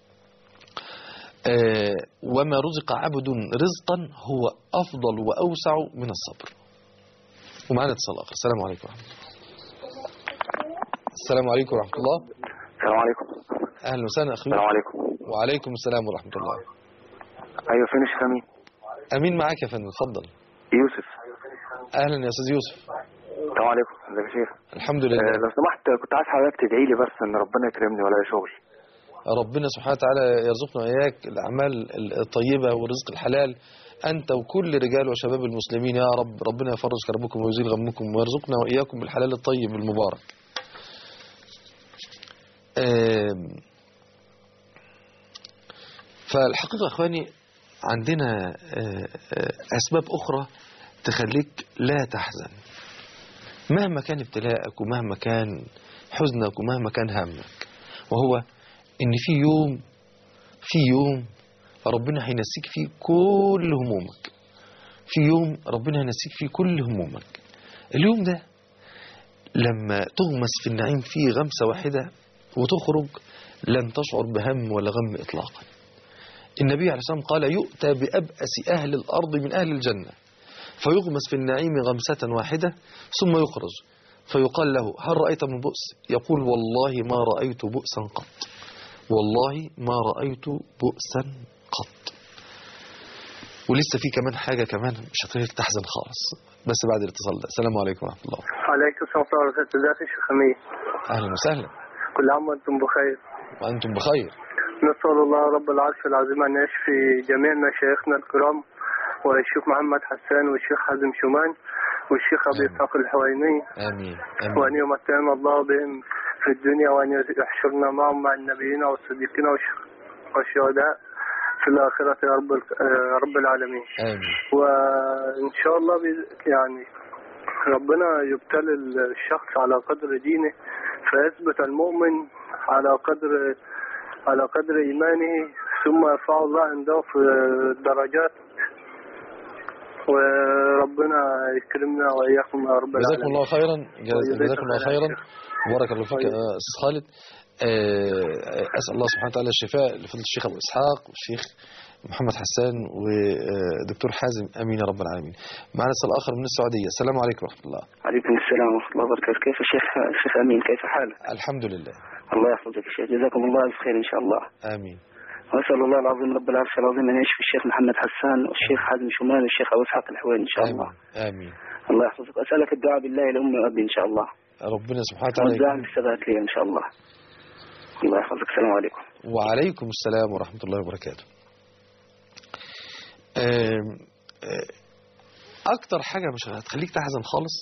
آه وما رزق عبد رزقا هو أفضل وأوسع من الصبر ومعنا اتصال آخر السلام عليكم ورحمة الله السلام عليكم ورحمة الله السلام عليكم أهلا وسهلا أخوي السلام عليكم وعليكم السلام ورحمة الله ايوه فين الشيخ امين أمين معاك يا فندم اتفضل يوسف أهلا يا أستاذ يوسف السلام عليكم ازيك يا شيخ الحمد لله آه، لو سمحت كنت عايز حضرتك تدعي لي بس ان ربنا يكرمني ولا شغل ربنا سبحانه وتعالى يرزقنا وإياك الأعمال الطيبة والرزق الحلال أنت وكل رجال وشباب المسلمين يا رب ربنا يفرج كربكم ويزيل غمكم ويرزقنا وإياكم بالحلال الطيب المبارك آم، فالحقيقة أخواني عندنا آه، آه، أسباب أخرى تخليك لا تحزن مهما كان ابتلاءك ومهما كان حزنك ومهما كان همك وهو ان في يوم في يوم ربنا هينسيك فيه كل همومك في يوم ربنا هينسيك فيه كل همومك اليوم ده لما تغمس في النعيم فيه غمسة واحدة وتخرج لن تشعر بهم ولا غم إطلاقا النبي عليه الصلاة والسلام قال يؤتى بأبأس أهل الأرض من أهل الجنة فيغمس في النعيم غمسة واحدة ثم يخرج فيقال له هل رأيت من بؤس يقول والله ما رأيت بؤسا قط والله ما رأيت بؤسا قط ولسه في كمان حاجة كمان مش هتخليك تحزن خالص بس بعد الاتصال ده السلام عليكم ورحمة الله عليكم السلام ورحمة الله وبركاته ازيك يا شيخ أمين أهلا وسهلا كل عام وأنتم بخير وأنتم بخير نسأل الله رب العرش العظيم أن يشفي جميع مشايخنا الكرام والشيخ محمد حسان والشيخ حازم شومان والشيخ أبي إسحاق الحويني آمين وأن يمتعنا الله بهم في الدنيا وأن يحشرنا معهم مع النبيين والصديقين والش- والشهداء في الآخرة يا رب ال- آه، رب العالمين آمين وإن شاء الله بإذ- يعني ربنا يبتلي الشخص على قدر دينه فيثبت المؤمن على قدر على قدر إيمانه ثم يرفع الله عنده في الدرجات وربنا يكرمنا وإياكم يا رب جزاكم العالمين الله خيرا جز- وجزاكم جزاكم الله خيرا خيرا بارك الله فيك يا أستاذ خالد آه، أسأل الله سبحانه وتعالى الشفاء لفضل الشيخ أبو إسحاق والشيخ محمد حسان ودكتور حازم أمين يا رب العالمين معنا اتصال آخر من السعودية السلام عليكم ورحمة الله عليكم السلام ورحمة الله وبركاته كيف الشيخ الشيخ أمين كيف حالك الحمد لله الله يحفظك يا شيخ جزاكم الله بخير إن شاء الله آمين وأسأل الله العظيم رب العرش العظيم أن يشفي الشيخ محمد حسان والشيخ حازم شومان والشيخ أبو إسحاق الحوين إن شاء الله آمين الله يحفظك وأسألك الدعاء بالله لأمي وأبي إن شاء الله ربنا سبحانه وتعالى والدعاء بالثبات لي إن شاء الله الله يحفظك السلام عليكم وعليكم السلام ورحمة الله وبركاته آم، آه، أكتر حاجة مش هتخليك تحزن خالص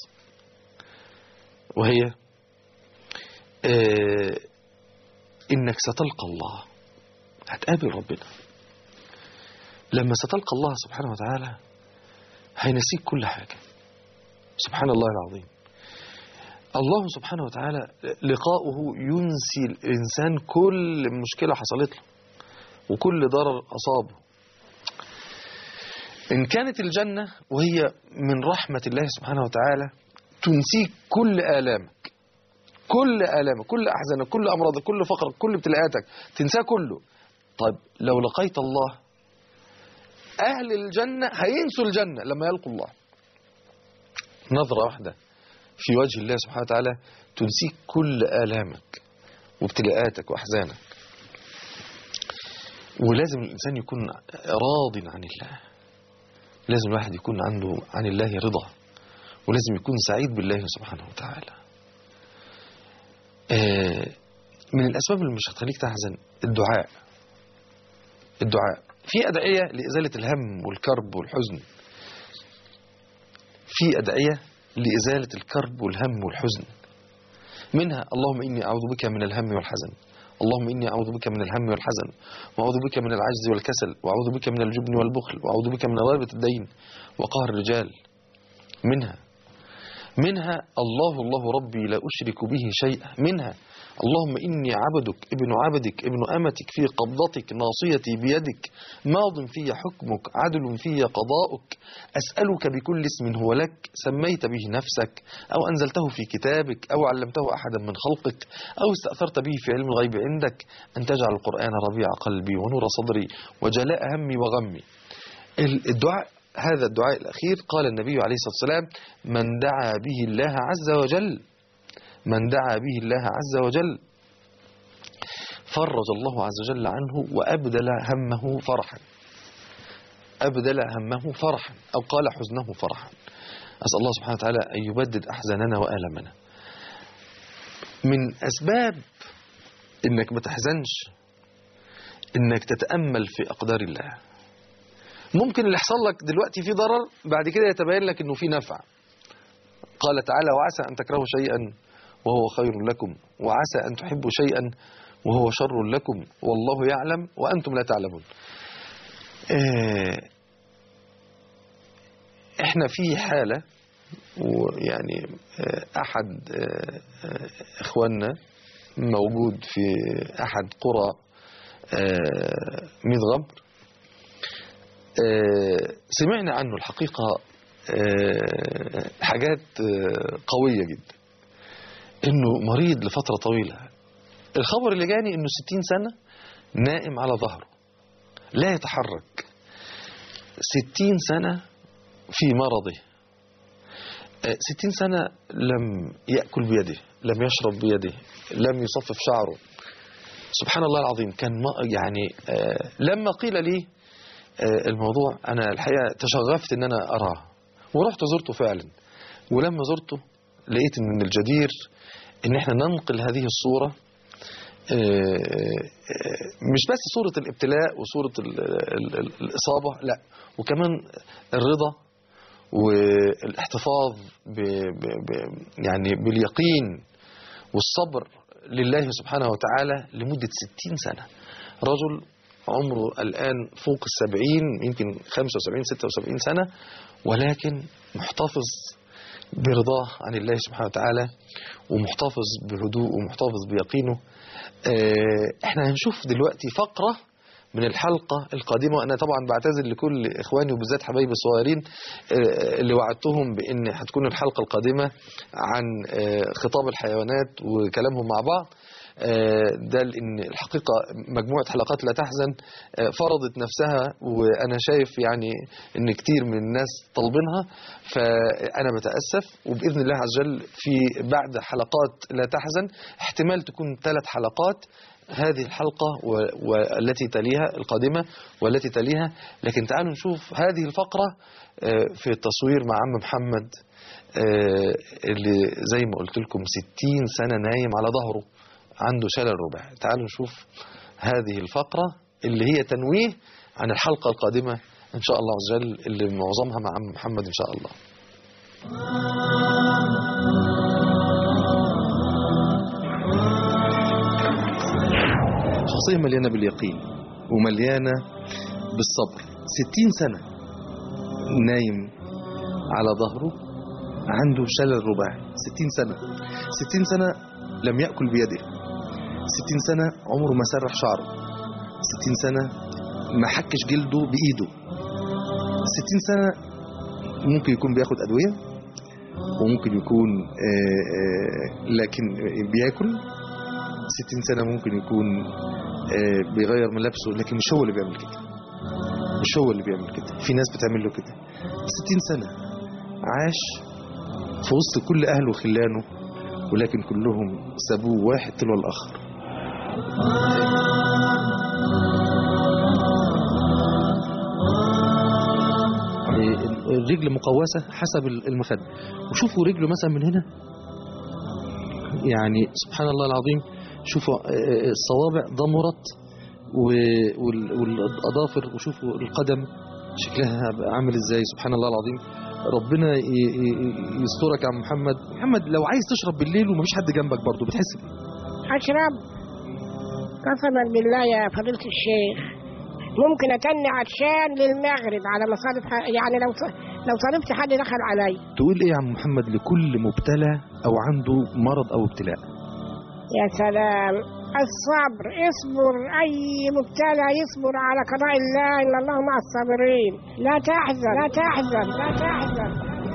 وهي آه، إنك ستلقى الله هتقابل ربنا لما ستلقى الله سبحانه وتعالى هينسيك كل حاجة سبحان الله العظيم الله سبحانه وتعالى لقاؤه ينسي الإنسان كل مشكلة حصلت له وكل ضرر أصابه إن كانت الجنة وهي من رحمة الله سبحانه وتعالى تنسيك كل آلامك كل آلامك كل أحزانك كل أمراضك كل فقرك كل ابتلاءاتك تنساه كله طيب لو لقيت الله أهل الجنة هينسوا الجنة لما يلقوا الله نظرة واحدة في وجه الله سبحانه وتعالى تنسيك كل آلامك وابتلاءاتك وأحزانك ولازم الإنسان يكون راض عن الله لازم الواحد يكون عنده عن الله رضا ولازم يكون سعيد بالله سبحانه وتعالى آه، من الأسباب اللي مش هتخليك تحزن الدعاء الدعاء في أدعية لإزالة الهم والكرب والحزن في أدعية لإزالة الكرب والهم والحزن منها اللهم إني أعوذ بك من الهم والحزن اللهم إني أعوذ بك من الهم والحزن وأعوذ بك من العجز والكسل وأعوذ بك من الجبن والبخل وأعوذ بك من غلبة الدين وقهر الرجال منها منها الله الله ربي لا أشرك به شيئا منها اللهم إني عبدك ابن عبدك ابن أمتك في قبضتك ناصيتي بيدك ماض في حكمك عدل في قضاؤك أسألك بكل اسم هو لك سميت به نفسك أو أنزلته في كتابك أو علمته أحدا من خلقك أو استأثرت به في علم الغيب عندك أن تجعل القرآن ربيع قلبي ونور صدري وجلاء همي وغمي الدعاء هذا الدعاء الأخير قال النبي عليه الصلاة والسلام من دعا به الله عز وجل من دعا به الله عز وجل فرج الله عز وجل عنه وأبدل همه فرحا أبدل همه فرحا أو قال حزنه فرحا أسأل الله سبحانه وتعالى أن يبدد أحزاننا وآلمنا من أسباب إنك ما تحزنش إنك تتأمل في أقدار الله ممكن اللي يحصل لك دلوقتي فيه ضرر بعد كده يتبين لك انه فيه نفع قال تعالى وعسى ان تكرهوا شيئا وهو خير لكم وعسى ان تحبوا شيئا وهو شر لكم والله يعلم وانتم لا تعلمون آه، احنا في حالة ويعني آه، احد آه، آه، اخواننا موجود في احد قرى آه، ميت غمر آه، سمعنا عنه الحقيقة آه، حاجات آه، قوية جدا انه مريض لفترة طويلة الخبر اللي جاني انه 60 سنة نائم على ظهره لا يتحرك 60 سنة في مرضه آه، 60 سنة لم يأكل بيده لم يشرب بيده لم يصفف شعره سبحان الله العظيم كان ما- يعني آه، لما قيل لي آه، الموضوع أنا الحقيقة تشغفت إن أنا أراه ورحت زرته فعلا ولما زرته لقيت إن من الجدير إن إحنا ننقل هذه الصورة آه، آه، مش بس صورة الابتلاء وصورة ال- ال- ال- الإصابة لا وكمان الرضا والاحتفاظ ب ب ب يعني باليقين والصبر لله سبحانه وتعالى لمدة ستين سنة رجل عمره الآن فوق السبعين يمكن خمسة وسبعين ستة وسبعين سنة ولكن محتفظ برضاه عن الله سبحانه وتعالى ومحتفظ بهدوء ومحتفظ بيقينه آه، احنا هنشوف دلوقتي فقرة من الحلقة القادمة أنا طبعا بعتذر لكل إخواني وبالذات حبايبي الصغيرين آه، اللي وعدتهم بأن هتكون الحلقة القادمة عن آه، خطاب الحيوانات وكلامهم مع بعض آه، ده لأن الحقيقة مجموعة حلقات لا تحزن آه، فرضت نفسها وأنا شايف يعني أن كتير من الناس طالبينها فأنا بتأسف وبإذن الله عز وجل في بعد حلقات لا تحزن احتمال تكون ثلاث حلقات هذه الحلقة و- والتي تليها القادمة والتي تليها لكن تعالوا نشوف هذه الفقرة آه، في التصوير مع عم محمد آه، اللي زي ما قلت لكم 60 سنة نايم على ظهره عنده شلل رباعي تعالوا نشوف هذه الفقرة اللي هي تنويه عن الحلقة القادمة إن شاء الله عز وجل اللي معظمها مع عم محمد إن شاء الله شخصية مليانة باليقين ومليانة بالصبر ستين سنة نايم على ظهره عنده شلل رباعي ستين سنة ستين سنة لم يأكل بيده ستين سنة عمره ما سرح شعره ستين سنة ما حكش جلده بإيده ستين سنة ممكن يكون بياخد أدوية وممكن يكون آه، آه، لكن بياكل ستين سنة ممكن يكون آه، بيغير ملابسه لكن مش هو اللي بيعمل كده مش هو اللي بيعمل كده في ناس بتعمل له كده ستين سنة عاش في وسط كل أهله وخلانه ولكن كلهم سابوه واحد تلو الآخر آه، الرجل مقوسة حسب المخدة وشوفوا رجله مثلا من هنا يعني سبحان الله العظيم شوفوا آه، آه، الصوابع ضمرت و- وال- والاظافر وشوفوا القدم شكلها بقى عامل ازاي سبحان الله العظيم ربنا ي- ي- ي- يسترك يا عم محمد محمد لو عايز تشرب بالليل ومفيش حد جنبك برضه بتحس بإيه؟ أشرب قسما بالله يا فضيلة الشيخ ممكن أتني عطشان للمغرب على مصارف ح- يعني لو ص- لو صادفت حد دخل علي تقول ايه يا عم محمد لكل مبتلى او عنده مرض او ابتلاء يا سلام الصبر اصبر أي مبتلى يصبر على قضاء الله إن الله مع الصابرين لا تحزن لا تحزن لا تحزن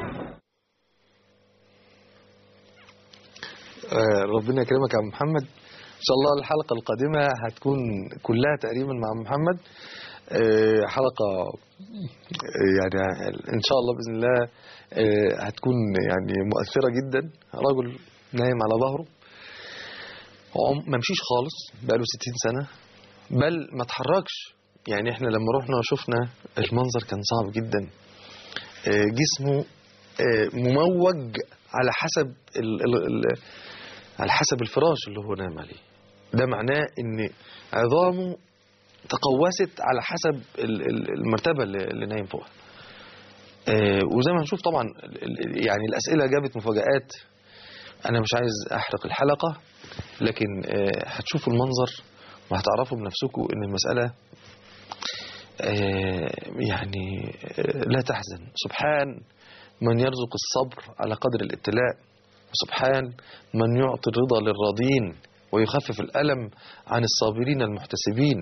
آه، ربنا يكرمك يا عم محمد ان شاء الله الحلقه القادمه هتكون كلها تقريبا مع عم محمد آه، حلقه آه، يعني ان شاء الله باذن الله آه، هتكون يعني مؤثره جدا رجل نايم على ظهره عم- ما مشيش خالص بقاله 60 سنه بل ما اتحركش يعني احنا لما رحنا شفنا المنظر كان صعب جدا آه، جسمه آه، مموج على حسب ال ال ال على حسب الفراش اللي هو نام عليه ده معناه ان عظامه تقوست على حسب ال- ال- المرتبة اللي اللي نايم فوقها آه، وزي ما هنشوف طبعا ال- ال- يعني الأسئلة جابت مفاجآت أنا مش عايز أحرق الحلقة لكن آه، هتشوفوا المنظر وهتعرفوا بنفسكم إن المسألة آه، يعني آه، لا تحزن سبحان من يرزق الصبر على قدر الابتلاء وسبحان من يعطي الرضا للراضين ويخفف الألم عن الصابرين المحتسبين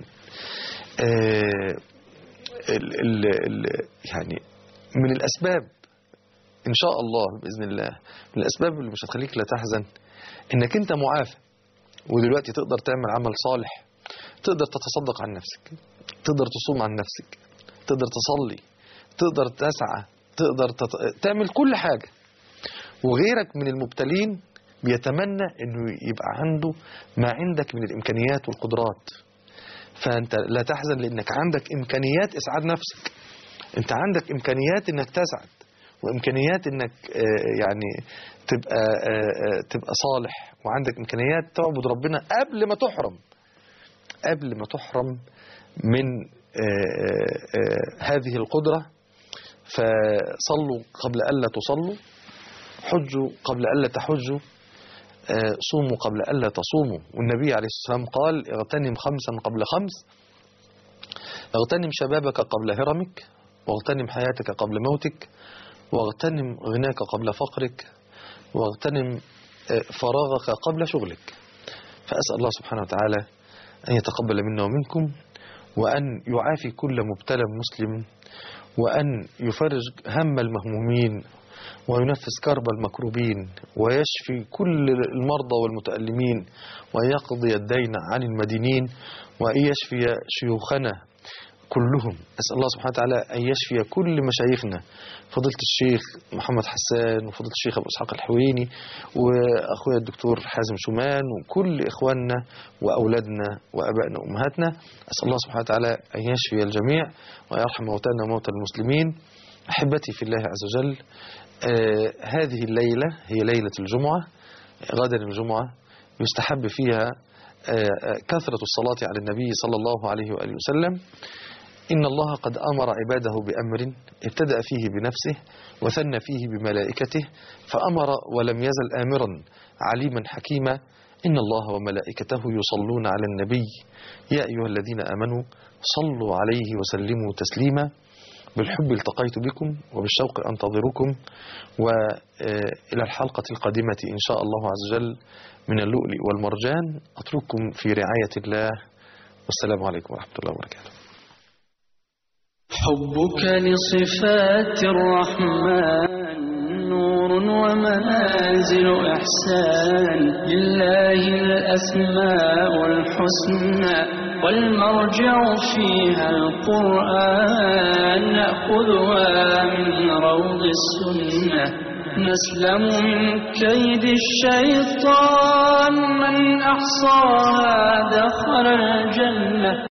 آه، ال ال ال يعني من الأسباب إن شاء الله بإذن الله من الأسباب اللي مش هتخليك لا تحزن إنك أنت معافى ودلوقتي تقدر تعمل عمل صالح تقدر تتصدق عن نفسك تقدر تصوم عن نفسك تقدر تصلي تقدر تسعى تقدر تت... تعمل كل حاجة وغيرك من المبتلين بيتمنى انه يبقى عنده ما عندك من الامكانيات والقدرات فانت لا تحزن لانك عندك امكانيات اسعاد نفسك انت عندك امكانيات انك تسعد وامكانيات انك آه، يعني تبقى آه، آه، تبقى صالح وعندك امكانيات تعبد ربنا قبل ما تحرم قبل ما تحرم من آه، آه، آه، هذه القدرة فصلوا قبل ألا تصلوا حجوا قبل ألا تحجوا آه، صوموا قبل ألا تصوموا والنبي عليه الصلاة والسلام قال اغتنم خمسا قبل خمس اغتنم شبابك قبل هرمك واغتنم حياتك قبل موتك واغتنم غناك قبل فقرك واغتنم آه، فراغك قبل شغلك فأسأل الله سبحانه وتعالى أن يتقبل منا ومنكم وأن يعافي كل مبتلى مسلم وأن يفرج هم المهمومين وينفس كرب المكروبين ويشفي كل المرضى والمتألمين وأن يقضي الدين عن المدينين وأن يشفي شيوخنا كلهم أسأل الله سبحانه وتعالى أن يشفي كل مشايخنا فضيلة الشيخ محمد حسان وفضيلة الشيخ أبو إسحاق الحويني وأخويا الدكتور حازم شومان وكل إخواننا وأولادنا وأبائنا وأمهاتنا أسأل الله سبحانه وتعالى أن يشفي الجميع ويرحم موتانا وموتى المسلمين أحبتي في الله عز وجل آه هذه الليلة هي ليلة الجمعة غدا الجمعة يستحب فيها آه آه، كثرة الصلاة على النبي صلى الله عليه وآله وسلم إن الله قد أمر عباده بأمر ابتدأ فيه بنفسه وثنى فيه بملائكته فأمر ولم يزل آمرا عليما حكيما إن الله وملائكته يصلون على النبي يا أيها الذين آمنوا صلوا عليه وسلموا تسليما بالحب التقيت بكم وبالشوق أنتظركم وإلى الحلقة القادمة إن شاء الله عز وجل من اللؤلؤ والمرجان أترككم في رعاية الله والسلام عليكم ورحمة الله وبركاته حبك لصفات الرحمن نور ومنازل إحسان لله الأسماء الحسنى والمرجع فيها القرآن نأخذها من روض السنة نسلم من كيد الشيطان من أحصاها دخل الجنة